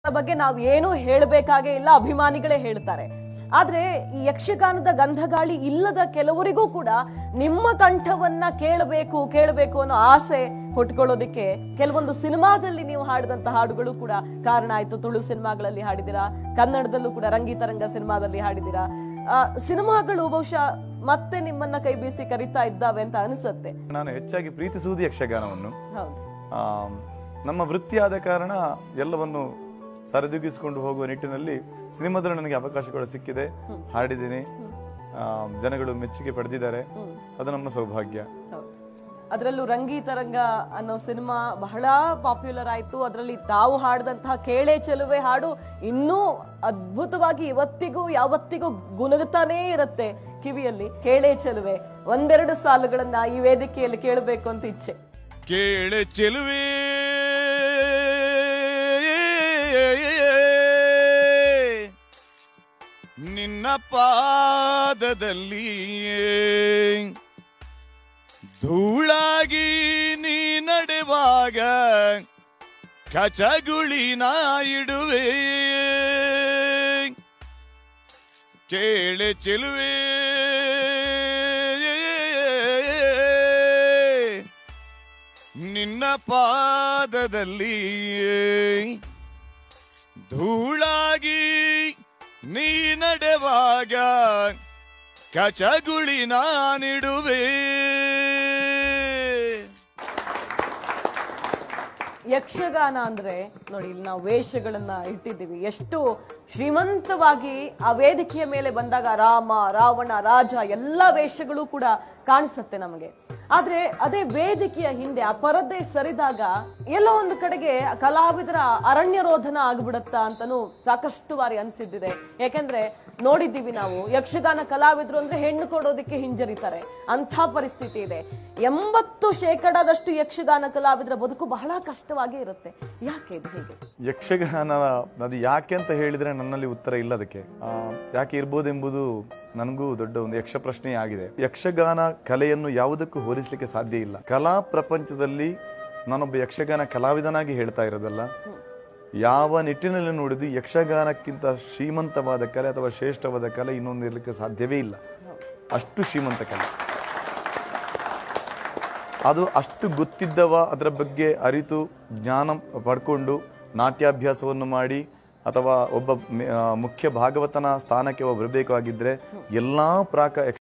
ಬಗ್ಗೆ ನಾವು ಏನು ಹೇಳಬೇಕಾಗೇ ಇಲ್ಲ ಅಭಿಮಾನಿಗಳೇ ಹೇಳ್ತಾರೆ ಆದ್ರೆ ಈ ಯಕ್ಷಗಾನದ ಗಂಧಗಾಳಿ ಇಲ್ಲದ ಕೆಲವರಿಗೂ ಕೂಡ ನಿಮ್ಮ ಕಂಠವನ್ನ ಕೇಳಬೇಕು ಕೇಳಬೇಕು ಅನ್ನೋ ಆಸೆ ಹುಟ್ಕೊಳ್ಳೋದಿಕ್ಕೆ ಕೆಲವೊಂದು ಸಿನಿಮಾದಲ್ಲಿ ನೀವು ಹಾಡಿದಂತ ಹಾಡುಗಳು ಕೂಡ ಕಾರಣ ಆಯ್ತು ತುಳು ಸಿನಿಮಾಗಳಲ್ಲಿ ಹಾಡಿದಿರಾ ಕನ್ನಡದಲ್ಲೂ ಕೂಡ ರಂಗಿತರಂಗ ಸಿನಿಮಾದಲ್ಲಿ ಹಾಡಿದಿರಾ ಆ, ಸಿನಿಮಾಗಳು ಬಹುಶಃ ಮತ್ತೆ ನಿಮ್ಮನ್ನ ಕೈ ಬೀಸಿ ಕರಿತಾ ಇದ್ದಾವೆ ಅಂತ ಅನಿಸುತ್ತೆ ನಾನು ಹೆಚ್ಚಾಗಿ ಪ್ರೀತಿಸುವುದು ಯಕ್ಷಗಾನವನ್ನು ಹೌದು ಆ, ನಮ್ಮ ವೃತ್ತಿಯಾದ ಕಾರಣ ಎಲ್ಲವನ್ನು ಸರಿದೂಗಿಸಿಕೊಂಡು ಹೋಗುವ ನಿಟ್ಟಿನಲ್ಲಿ ಸಿನಿಮಾದಲ್ಲಿ ನನಗೆ ಅವಕಾಶಗಳು ಸಿಕ್ಕಿದೆ ಹಾಡಿದ್ದೀನಿ ಆ, ಜನಗಳು ಮೆಚ್ಚುಗೆ ಪಡೆದಿದ್ದಾರೆ ಅದು ನಮ್ಮ ಸೌಭಾಗ್ಯ ಹೌದು. ಅದರಲ್ಲೂ ರಂಗಿತರಂಗ ಅನ್ನೋ ಸಿನಿಮಾ ಬಹಳ ಪಾಪ್ಯುಲರ್ ಆಯ್ತು ಅದರಲ್ಲಿ ತಾವು ಹಾಡಿದಂತಹ ಕೇಳೆ ಚೆಲುವೆ ಹಾಡು ಇನ್ನೂ ಅದ್ಭುತವಾಗಿ ಇವತ್ತಿಗೂ ಯಾವತ್ತಿಗೂ ಗುನುಗುತ್ತಾನೇ ಇರುತ್ತೆ ಕಿವಿಯಲ್ಲಿ ಕೇಳೆ ಚೆಲುವೆ ಒಂದೆರಡು ಸಾಲುಗಳನ್ನ ಈ ವೇದಿಕೆಯಲ್ಲಿ ಕೇಳಬೇಕು ಅಂತ ಇಚ್ಛೆ ಕೇಳೆ ಚೆಲುವೆ ನಿನ್ನ ಪಾದದಲ್ಲಿ ಧೂಳಾಗಿ ನೀ ನಡೆವಾಗ ಕಚಗುಳಿನ ಇಡುವೆ ಕೇಳೆ ಚೆಲುವೆ ನಿನ್ನ ಪಾದದಲ್ಲಿ ಧೂಳಾಗಿ ನೀ ನಡೆವಾಗ ಕಚಗುಳಿ ನಾನಿಡುವೆ ಯಕ್ಷಗಾನ ಅಂದ್ರೆ ನೋಡಿ ಇಲ್ಲಿ ನಾವು ವೇಷಗಳನ್ನ ಇಟ್ಟಿದ್ದೀವಿ ಎಷ್ಟು ಶ್ರೀಮಂತವಾಗಿ ಆ ವೇದಿಕೆಯ ಮೇಲೆ ಬಂದಾಗ ರಾಮ ರಾವಣ ರಾಜ ಎಲ್ಲ ವೇಷಗಳು ಕೂಡ ಕಾಣಿಸುತ್ತೆ ನಮಗೆ ಆದ್ರೆ ಅದೇ ವೇದಿಕೆಯ ಹಿಂದೆ ಆ ಪರದೆ ಸರಿದಾಗ ಎಲ್ಲೋ ಒಂದು ಕಡೆಗೆ ಕಲಾವಿದರ ಅರಣ್ಯ ರೋಧನ ಆಗ್ಬಿಡತ್ತಾ ಅಂತಾನು ಸಾಕಷ್ಟು ಬಾರಿ ಅನ್ಸಿದ್ದಿದೆ ಯಾಕೆಂದ್ರೆ ನೋಡಿದ್ದೀವಿ ನಾವು ಯಕ್ಷಗಾನ ಕಲಾವಿದರು ಅಂದ್ರೆ ಹೆಣ್ಣು ಕೊಡೋದಕ್ಕೆ ಹಿಂಜರಿತಾರೆ ಅಂಥ ಪರಿಸ್ಥಿತಿ ಇದೆ ಎಂಬತ್ತು ಶೇಕಡಾದಷ್ಟು ಯಕ್ಷಗಾನ ಕಲಾವಿದರ ಬದುಕು ಬಹಳ ಕಷ್ಟವಾಗಿ ಇರುತ್ತೆ ಯಾಕೆ ಇದು ಹೀಗೆ ಯಕ್ಷಗಾನ ಅದು ಯಾಕೆ ಅಂತ ಹೇಳಿದ್ರೆ ನನ್ನಲ್ಲಿ ಉತ್ತರ ಇಲ್ಲ ಅದಕ್ಕೆ ಆ, ಯಾಕೆ ಇರ್ಬೋದೆಂಬುದು ನನಗೂ ದೊಡ್ಡ ಒಂದು ಯಕ್ಷ ಪ್ರಶ್ನೆ ಆಗಿದೆ ಯಕ್ಷಗಾನ ಕಲೆಯನ್ನು ಯಾವುದಕ್ಕೂ ಹೋಲಿಸಲಿಕ್ಕೆ ಸಾಧ್ಯ ಇಲ್ಲ ಕಲಾ ಪ್ರಪಂಚದಲ್ಲಿ ನಾನೊಬ್ಬ ಯಕ್ಷಗಾನ ಕಲಾವಿದನಾಗಿ ಹೇಳ್ತಾ ಇರೋದಲ್ಲ ಯಾವ ನಿಟ್ಟಿನಲ್ಲಿ ನೋಡಿದ್ರು ಯಕ್ಷಗಾನಕ್ಕಿಂತ ಶ್ರೀಮಂತವಾದ ಕಲೆ ಅಥವಾ ಶ್ರೇಷ್ಠವಾದ ಕಲೆ ಇನ್ನೊಂದು ಇರಲಿಕ್ಕೆ ಸಾಧ್ಯವೇ ಇಲ್ಲ ಅಷ್ಟು ಶ್ರೀಮಂತ ಕಲೆ ಅದು ಅಷ್ಟು ಗೊತ್ತಿದ್ದವ ಅದರ ಬಗ್ಗೆ ಅರಿತು ಜ್ಞಾನ ಪಡ್ಕೊಂಡು ನಾಟ್ಯಾಭ್ಯಾಸವನ್ನು ಮಾಡಿ ಅಥವಾ ಒಬ್ಬ ಮೆ- ಆ, ಮುಖ್ಯ ಭಾಗವತನ ಸ್ಥಾನಕ್ಕೆ ಒಬ್ಬ ಬರಬೇಕಾಗಿದ್ರೆ ಎಲ್ಲಾ ಪ್ರಾಕ